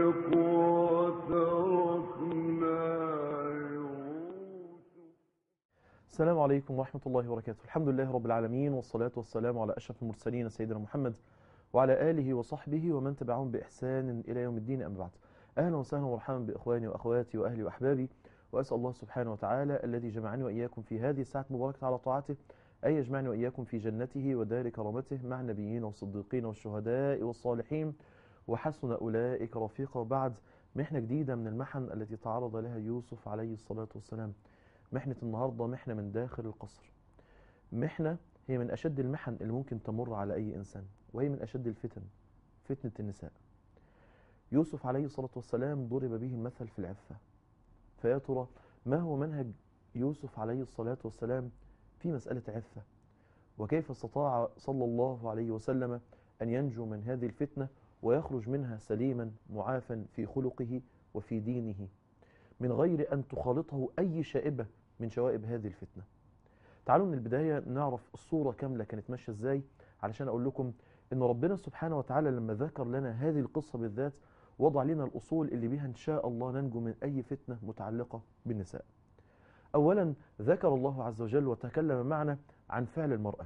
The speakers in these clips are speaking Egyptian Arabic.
السلام عليكم ورحمة الله وبركاته الحمد لله رب العالمين والصلاة والسلام على أشرف المرسلين سيدنا محمد وعلى آله وصحبه ومن تبعهم بإحسان إلى يوم الدين أما بعد أهلا وسهلا ومرحبا بإخواني وأخواتي وأهلي وأحبابي وأسأل الله سبحانه وتعالى الذي جمعني وإياكم في هذه الساعة المباركة على طاعته أن يجمعني وإياكم في جنته ودار كرامته مع النبيين والصديقين والشهداء والصالحين وحسن أولئك رفيقا وبعد محنة جديدة من المحن التي تعرض لها يوسف عليه الصلاة والسلام محنة النهاردة محنة من داخل القصر محنة هي من أشد المحن اللي ممكن تمر على أي إنسان وهي من أشد الفتن فتنة النساء يوسف عليه الصلاة والسلام ضرب به المثل في العفة فيا ترى ما هو منهج يوسف عليه الصلاة والسلام في مسألة عفة وكيف استطاع صلى الله عليه وسلم أن ينجو من هذه الفتنة ويخرج منها سليما معافا في خلقه وفي دينه من غير أن تخالطه أي شائبة من شوائب هذه الفتنة تعالوا من البداية نعرف الصورة كاملة كانت ماشية ازاي علشان أقول لكم أن ربنا سبحانه وتعالى لما ذكر لنا هذه القصة بالذات وضع لنا الأصول اللي بها إن شاء الله ننجو من أي فتنة متعلقة بالنساء أولا ذكر الله عز وجل وتكلم معنا عن فعل المرأة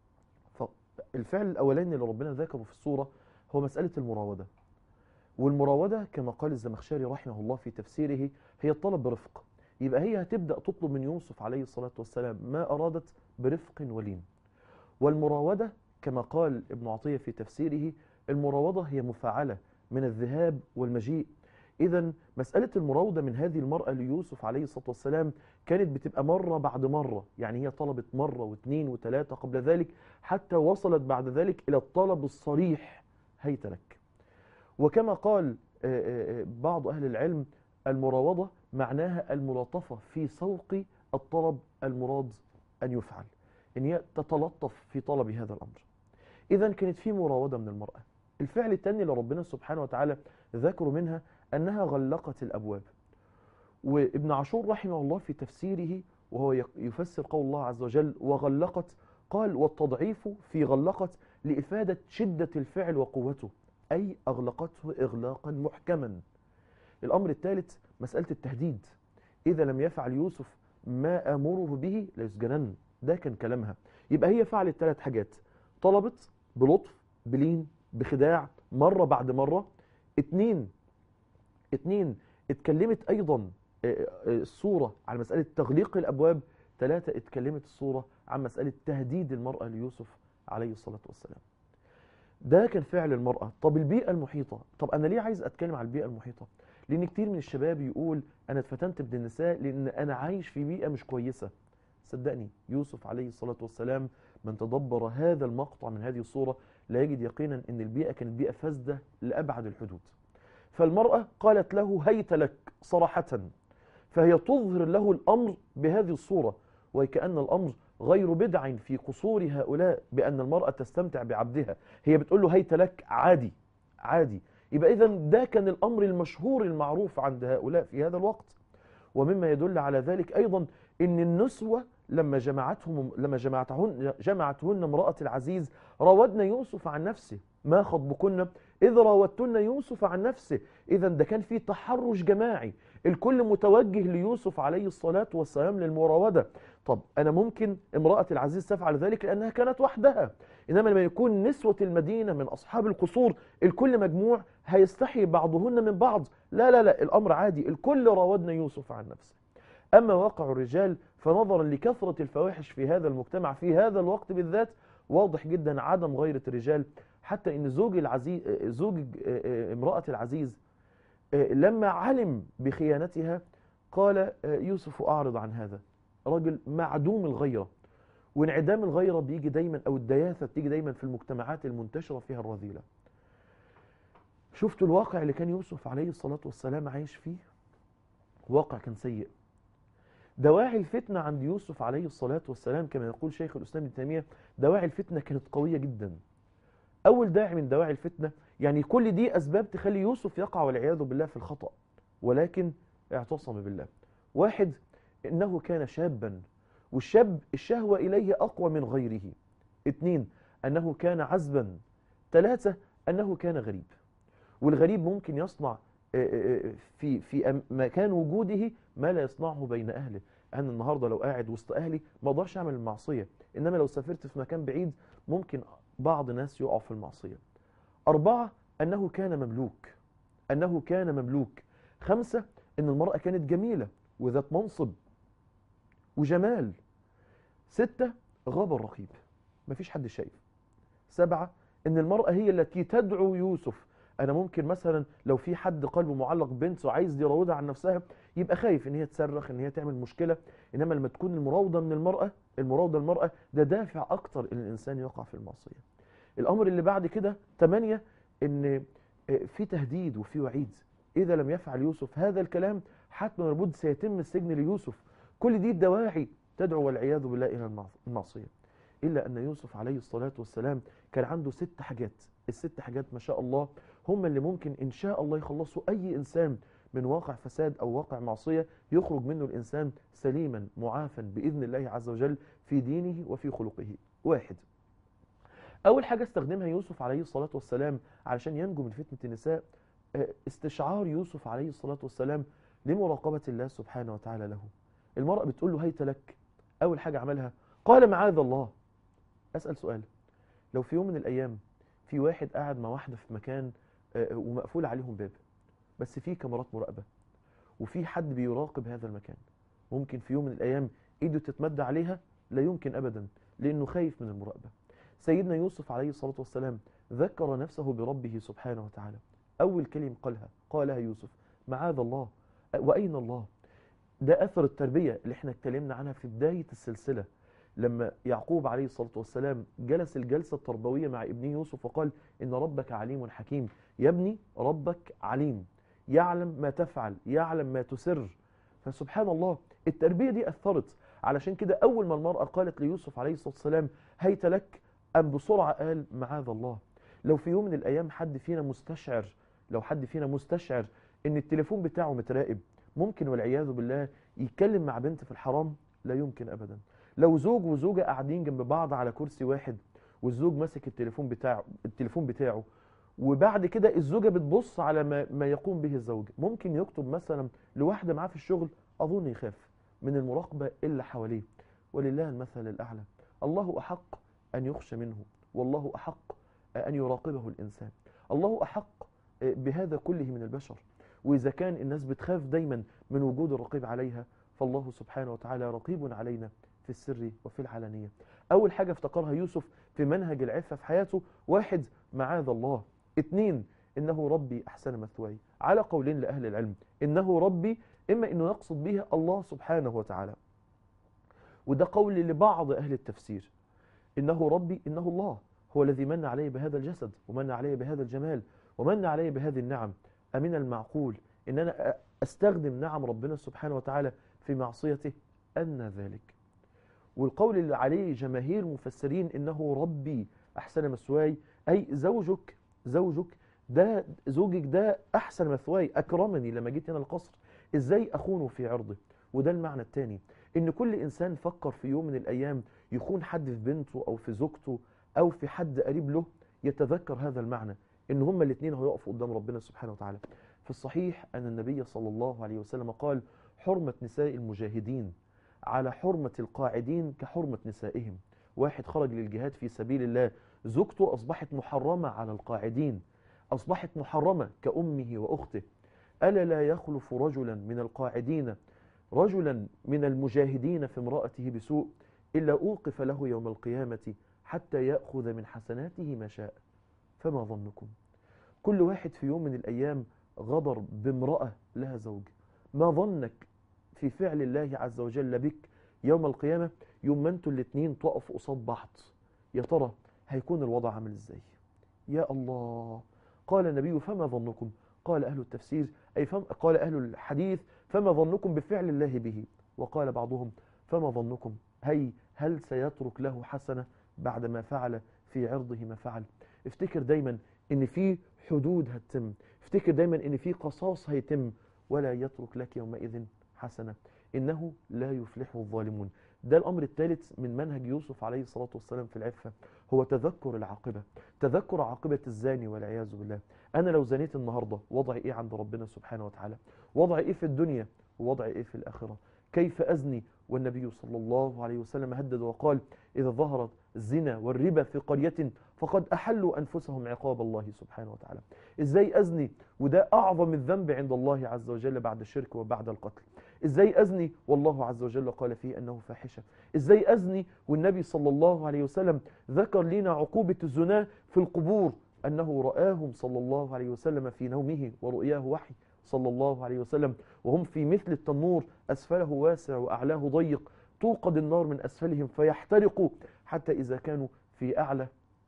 فالفعل الأولاني اللي ربنا ذكره في الصورة هو مسألة المراودة والمراودة كما قال الزمخشري رحمه الله في تفسيره هي الطلب برفق يبقى هي هتبدأ تطلب من يوسف عليه الصلاة والسلام ما أرادت برفق ولين والمراودة كما قال ابن عطية في تفسيره المراودة هي مفعلة من الذهاب والمجيء إذا مسألة المراودة من هذه المرأة ليوسف عليه الصلاة والسلام كانت بتبقى مرة بعد مرة يعني هي طلبت مرة واثنين وثلاثة قبل ذلك حتى وصلت بعد ذلك إلى الطلب الصريح هيت لك وكما قال بعض أهل العلم المراوضة معناها الملاطفة في سوق الطلب المراد أن يفعل إن هي تتلطف في طلب هذا الأمر إذا كانت في مراودة من المرأة الفعل الثاني اللي ربنا سبحانه وتعالى ذكر منها أنها غلقت الأبواب وابن عاشور رحمه الله في تفسيره وهو يفسر قول الله عز وجل وغلقت قال والتضعيف في غلقت لإفادة شدة الفعل وقوته أي أغلقته إغلاقا محكما الأمر الثالث مسألة التهديد إذا لم يفعل يوسف ما أمره به ليسجنن ده كان كلامها يبقى هي فعلت ثلاث حاجات طلبت بلطف بلين بخداع مرة بعد مرة اتنين اتنين اتكلمت أيضا الصورة عن مسألة تغليق الأبواب ثلاثة اتكلمت الصورة عن مسألة تهديد المرأة ليوسف عليه الصلاة والسلام ده كان فعل المرأة طب البيئة المحيطة طب أنا ليه عايز أتكلم عن البيئة المحيطة لأن كتير من الشباب يقول أنا اتفتنت من النساء لأن أنا عايش في بيئة مش كويسة صدقني يوسف عليه الصلاة والسلام من تدبر هذا المقطع من هذه الصورة لا يجد يقينا أن البيئة كانت بيئة فاسدة لأبعد الحدود فالمرأة قالت له هيت لك صراحة فهي تظهر له الأمر بهذه الصورة وكأن الأمر غير بدع في قصور هؤلاء بأن المرأة تستمتع بعبدها هي بتقول له هيت لك عادي عادي يبقى إذا ده كان الأمر المشهور المعروف عند هؤلاء في هذا الوقت ومما يدل على ذلك أيضا أن النسوة لما جمعتهم لما جمعتهن جمعتهن امرأة العزيز راودن يوسف عن نفسه ما خطبكن إذ راودتن يوسف عن نفسه إذا ده كان في تحرش جماعي الكل متوجه ليوسف عليه الصلاة والسلام للمراودة طب أنا ممكن امرأة العزيز تفعل ذلك لأنها كانت وحدها إنما لما يكون نسوة المدينة من أصحاب القصور الكل مجموع هيستحي بعضهن من بعض لا لا لا الأمر عادي الكل راودنا يوسف عن نفسه أما واقع الرجال فنظرا لكثرة الفواحش في هذا المجتمع في هذا الوقت بالذات واضح جدا عدم غيرة الرجال حتى ان زوج العزيز زوج امرأة العزيز لما علم بخيانتها قال يوسف أعرض عن هذا رجل معدوم الغيرة وانعدام الغيرة بيجي دايما أو الدياثة بتيجي دايما في المجتمعات المنتشرة فيها الرذيلة شفتوا الواقع اللي كان يوسف عليه الصلاة والسلام عايش فيه واقع كان سيء دواعي الفتنة عند يوسف عليه الصلاة والسلام كما يقول شيخ الإسلام ابن تيمية دواعي الفتنة كانت قوية جدا أول داعي من دواعي الفتنة يعني كل دي أسباب تخلي يوسف يقع والعياذ بالله في الخطأ ولكن اعتصم بالله واحد إنه كان شابا والشاب الشهوة إليه أقوى من غيره اثنين أنه كان عزبا ثلاثة أنه كان غريب والغريب ممكن يصنع في في مكان وجوده ما لا يصنعه بين أهله أنا النهاردة لو قاعد وسط أهلي ما أقدرش أعمل المعصية إنما لو سافرت في مكان بعيد ممكن بعض الناس يقعوا في المعصية أربعة أنه كان مملوك أنه كان مملوك خمسة أن المرأة كانت جميلة وذات منصب وجمال ستة غاب الرقيب مفيش حد شايف سبعة أن المرأة هي التي تدعو يوسف أنا ممكن مثلا لو في حد قلبه معلق بنت وعايز يراودها عن نفسها يبقى خايف ان هي تصرخ ان هي تعمل مشكلة انما لما تكون المراودة من المرأة المراودة المرأة ده دافع اكتر ان الانسان يقع في المعصية الامر اللي بعد كده ثمانية ان في تهديد وفي وعيد اذا لم يفعل يوسف هذا الكلام حتما لابد سيتم السجن ليوسف كل دي الدواعي تدعو والعياذ بالله الى المعصية الا ان يوسف عليه الصلاة والسلام كان عنده ست حاجات الست حاجات ما شاء الله هم اللي ممكن ان شاء الله يخلصوا اي انسان من واقع فساد او واقع معصية يخرج منه الانسان سليما معافا باذن الله عز وجل في دينه وفي خلقه واحد اول حاجة استخدمها يوسف عليه الصلاة والسلام علشان ينجو من فتنة النساء استشعار يوسف عليه الصلاة والسلام لمراقبة الله سبحانه وتعالى له المرأة بتقول له هيت لك اول حاجة عملها قال معاذ الله اسأل سؤال لو في يوم من الايام في واحد قاعد مع واحدة في مكان ومقفول عليهم باب بس في كاميرات مراقبة وفي حد بيراقب هذا المكان ممكن في يوم من الأيام إيده تتمد عليها لا يمكن أبدا لأنه خايف من المراقبة سيدنا يوسف عليه الصلاة والسلام ذكر نفسه بربه سبحانه وتعالى أول كلمة قالها قالها يوسف معاذ الله وأين الله ده أثر التربية اللي احنا اتكلمنا عنها في بداية السلسلة لما يعقوب عليه الصلاة والسلام جلس الجلسة التربوية مع ابنه يوسف وقال إن ربك عليم حكيم يا ابني ربك عليم يعلم ما تفعل يعلم ما تسر فسبحان الله التربية دي أثرت علشان كده أول ما المرأة قالت ليوسف عليه الصلاة والسلام هيت لك أم بسرعة قال معاذ الله لو في يوم من الأيام حد فينا مستشعر لو حد فينا مستشعر إن التليفون بتاعه متراقب ممكن والعياذ بالله يتكلم مع بنت في الحرام لا يمكن أبدا لو زوج وزوجة قاعدين جنب بعض على كرسي واحد والزوج ماسك التليفون بتاعه التليفون بتاعه وبعد كده الزوجة بتبص على ما, ما يقوم به الزوج ممكن يكتب مثلا لواحدة معاه في الشغل أظن يخاف من المراقبة اللي حواليه ولله المثل الأعلى الله أحق أن يخشى منه والله أحق أن يراقبه الإنسان الله أحق بهذا كله من البشر وإذا كان الناس بتخاف دايما من وجود الرقيب عليها فالله سبحانه وتعالى رقيب علينا في السر وفي العلانية أول حاجة افتكرها يوسف في منهج العفة في حياته واحد معاذ الله اثنين إنه ربي أحسن مثواي على قولين لأهل العلم إنه ربي إما إنه يقصد به الله سبحانه وتعالى وده قول لبعض أهل التفسير إنه ربي إنه الله هو الذي من علي بهذا الجسد ومن علي بهذا الجمال ومن علي بهذه النعم أمن المعقول إن أنا أستخدم نعم ربنا سبحانه وتعالى في معصيته أن ذلك والقول اللي عليه جماهير المفسرين إنه ربي أحسن مثواي أي زوجك زوجك ده زوجك ده أحسن مثواي أكرمني لما جيت هنا القصر إزاي أخونه في عرضه وده المعنى الثاني إن كل إنسان فكر في يوم من الأيام يخون حد في بنته أو في زوجته أو في حد قريب له يتذكر هذا المعنى إن هما الاثنين هيقفوا قدام ربنا سبحانه وتعالى في الصحيح أن النبي صلى الله عليه وسلم قال حرمة نساء المجاهدين على حرمة القاعدين كحرمة نسائهم واحد خرج للجهاد في سبيل الله زوجته أصبحت محرمة على القاعدين أصبحت محرمة كأمه وأخته ألا لا يخلف رجلا من القاعدين رجلا من المجاهدين في امرأته بسوء إلا أوقف له يوم القيامة حتى يأخذ من حسناته ما شاء فما ظنكم كل واحد في يوم من الأيام غدر بامرأة لها زوج ما ظنك في فعل الله عز وجل بك يوم القيامة يوم ما انتوا الاتنين تقفوا قصاد بعض يا ترى هيكون الوضع عامل ازاي يا الله قال النبي فما ظنكم قال أهل التفسير أي فم قال أهل الحديث فما ظنكم بفعل الله به وقال بعضهم فما ظنكم هي هل سيترك له حسنة بعد ما فعل في عرضه ما فعل افتكر دايما ان في حدود هتتم افتكر دايما ان في قصاص هيتم ولا يترك لك يومئذ حسنة إنه لا يفلح الظالمون ده الأمر الثالث من منهج يوسف عليه الصلاة والسلام في العفة هو تذكر العاقبة تذكر عاقبة الزاني والعياذ بالله أنا لو زنيت النهاردة وضعي إيه عند ربنا سبحانه وتعالى وضعي إيه في الدنيا ووضعي إيه في الآخرة كيف أزني والنبي صلى الله عليه وسلم هدد وقال إذا ظهرت الزنا والربا في قرية فقد أحلوا أنفسهم عقاب الله سبحانه وتعالى إزاي أزني وده أعظم الذنب عند الله عز وجل بعد الشرك وبعد القتل إزاي أزني والله عز وجل قال فيه أنه فاحشة إزاي أزني والنبي صلى الله عليه وسلم ذكر لنا عقوبة الزنا في القبور أنه رآهم صلى الله عليه وسلم في نومه ورؤياه وحي صلى الله عليه وسلم وهم في مثل التنور أسفله واسع وأعلاه ضيق توقد النار من أسفلهم فيحترقوا حتى إذا كانوا في أعلى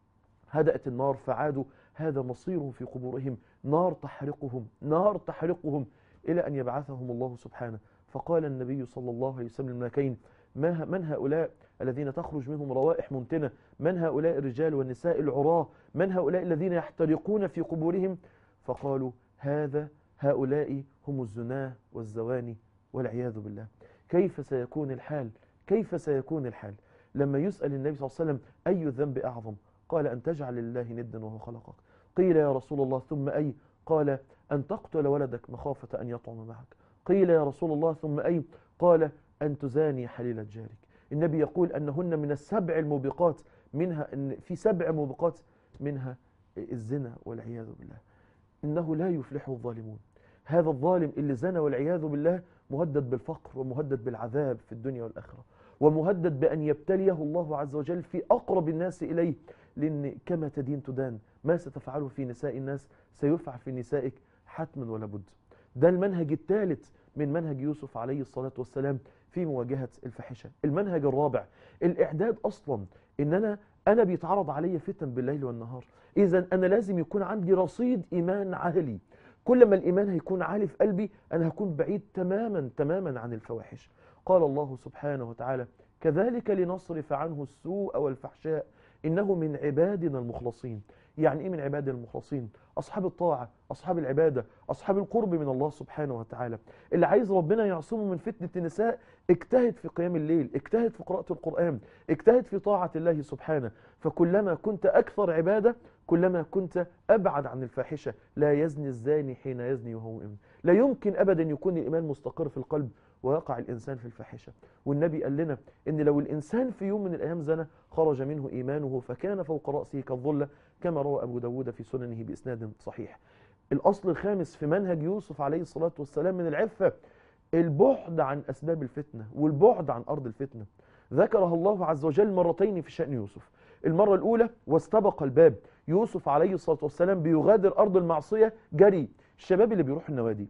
هدأت النار فعادوا هذا مصيرهم في قبورهم نار تحرقهم نار تحرقهم إلى أن يبعثهم الله سبحانه فقال النبي صلى الله عليه وسلم الملكين ما من هؤلاء الذين تخرج منهم روائح منتنة من هؤلاء الرجال والنساء العراة من هؤلاء الذين يحترقون في قبورهم فقالوا هذا هؤلاء هم الزناة والزواني والعياذ بالله كيف سيكون الحال كيف سيكون الحال لما يسأل النبي صلى الله عليه وسلم أي الذنب أعظم قال أن تجعل لله ندا وهو خلقك قيل يا رسول الله ثم أي قال أن تقتل ولدك مخافة أن يطعم معك قيل يا رسول الله ثم أي قال أن تزاني حليلة جارك النبي يقول أنهن من السبع الموبقات منها أن في سبع موبقات منها الزنا والعياذ بالله إنه لا يفلح الظالمون هذا الظالم اللي زنى والعياذ بالله مهدد بالفقر ومهدد بالعذاب في الدنيا والآخرة ومهدد بأن يبتليه الله عز وجل في أقرب الناس إليه لأن كما تدين تدان ما ستفعله في نساء الناس سيفعل في نسائك حتما ولا بد ده المنهج الثالث من منهج يوسف عليه الصلاة والسلام في مواجهة الفاحشة المنهج الرابع الإعداد أصلا إن أنا أنا بيتعرض علي فتن بالليل والنهار إذا أنا لازم يكون عندي رصيد إيمان عالي كل ما الإيمان هيكون عالي في قلبي أنا هكون بعيد تماما تماما عن الفواحش قال الله سبحانه وتعالى كذلك لنصرف عنه السوء والفحشاء إنه من عبادنا المخلصين يعني إيه من عبادنا المخلصين أصحاب الطاعة أصحاب العبادة أصحاب القرب من الله سبحانه وتعالى اللي عايز ربنا يعصمه من فتنة النساء اجتهد في قيام الليل اجتهد في قراءة القرآن اجتهد في طاعة الله سبحانه فكلما كنت أكثر عبادة كلما كنت أبعد عن الفاحشة لا يزني الزاني حين يزني وهو مؤمن لا يمكن أبدا يكون الإيمان مستقر في القلب ويقع الإنسان في الفاحشة والنبي قال لنا إن لو الإنسان في يوم من الأيام زنى خرج منه إيمانه فكان فوق رأسه كالظلة كما روى أبو داود في سننه بإسناد صحيح الأصل الخامس في منهج يوسف عليه الصلاة والسلام من العفة البعد عن أسباب الفتنة والبعد عن أرض الفتنة ذكرها الله عز وجل مرتين في شأن يوسف المرة الأولى واستبق الباب يوسف عليه الصلاة والسلام بيغادر أرض المعصية جري الشباب اللي بيروح النوادي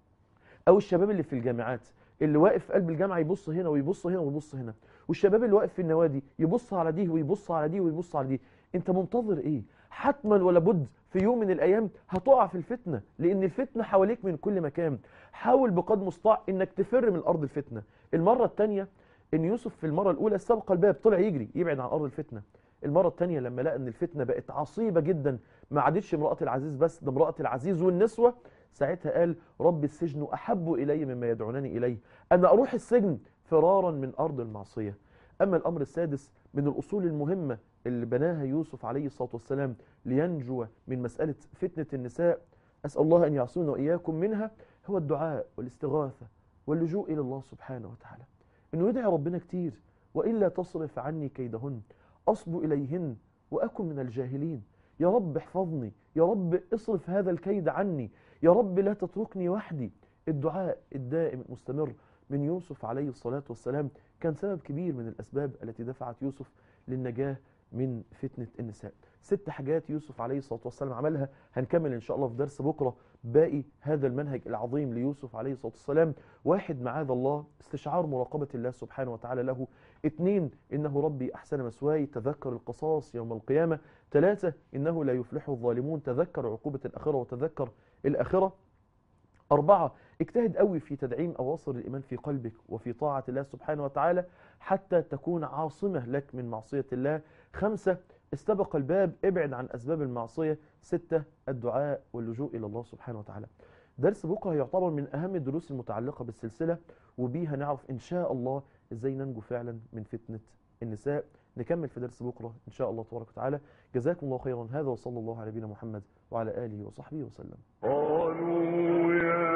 أو الشباب اللي في الجامعات اللي واقف في قلب الجامعة يبص هنا ويبص هنا ويبص هنا والشباب اللي واقف في النوادي يبص على دي ويبص على دي ويبص على دي انت منتظر ايه حتما ولا بد في يوم من الايام هتقع في الفتنه لان الفتنه حواليك من كل مكان حاول بقدر المستطاع انك تفر من ارض الفتنه المره الثانيه ان يوسف في المره الاولى استبق الباب طلع يجري يبعد عن ارض الفتنه المره الثانيه لما لقى ان الفتنه بقت عصيبه جدا ما عادتش امراه العزيز بس ده امراه العزيز والنسوه ساعتها قال رب السجن احب الي مما يدعونني اليه انا اروح السجن فرارا من ارض المعصيه اما الامر السادس من الاصول المهمه اللي بناها يوسف عليه الصلاه والسلام لينجو من مساله فتنه النساء اسال الله ان يعصمنا واياكم منها هو الدعاء والاستغاثه واللجوء الى الله سبحانه وتعالى انه يدعي ربنا كتير والا تصرف عني كيدهن اصب اليهن واكن من الجاهلين يا رب احفظني يا رب اصرف هذا الكيد عني يا رب لا تتركني وحدي الدعاء الدائم المستمر من يوسف عليه الصلاة والسلام كان سبب كبير من الأسباب التي دفعت يوسف للنجاة من فتنة النساء ست حاجات يوسف عليه الصلاة والسلام عملها هنكمل إن شاء الله في درس بكرة باقي هذا المنهج العظيم ليوسف عليه الصلاة والسلام واحد معاذ الله استشعار مراقبة الله سبحانه وتعالى له اثنين إنه ربي أحسن مسواي تذكر القصاص يوم القيامة ثلاثة إنه لا يفلح الظالمون تذكر عقوبة الآخرة وتذكر الآخرة أربعة اجتهد قوي في تدعيم أواصر الإيمان في قلبك وفي طاعة الله سبحانه وتعالى حتى تكون عاصمة لك من معصية الله خمسة استبق الباب ابعد عن أسباب المعصية ستة الدعاء واللجوء إلى الله سبحانه وتعالى درس بكرة يعتبر من أهم الدروس المتعلقة بالسلسلة وبيها نعرف إن شاء الله ازاي ننجو فعلا من فتنة النساء نكمل في درس بكرة إن شاء الله تبارك وتعالى جزاكم الله خيرا هذا وصلى الله على نبينا محمد وعلى آله وصحبه وسلم قالوا يا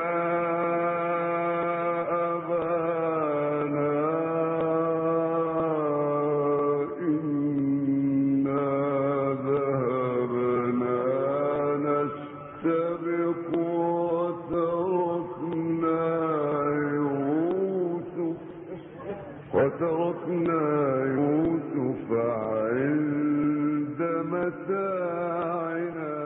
أبانا إنا ذهبنا نستبق وتركنا يوسف وتركنا يوسف عند متاعنا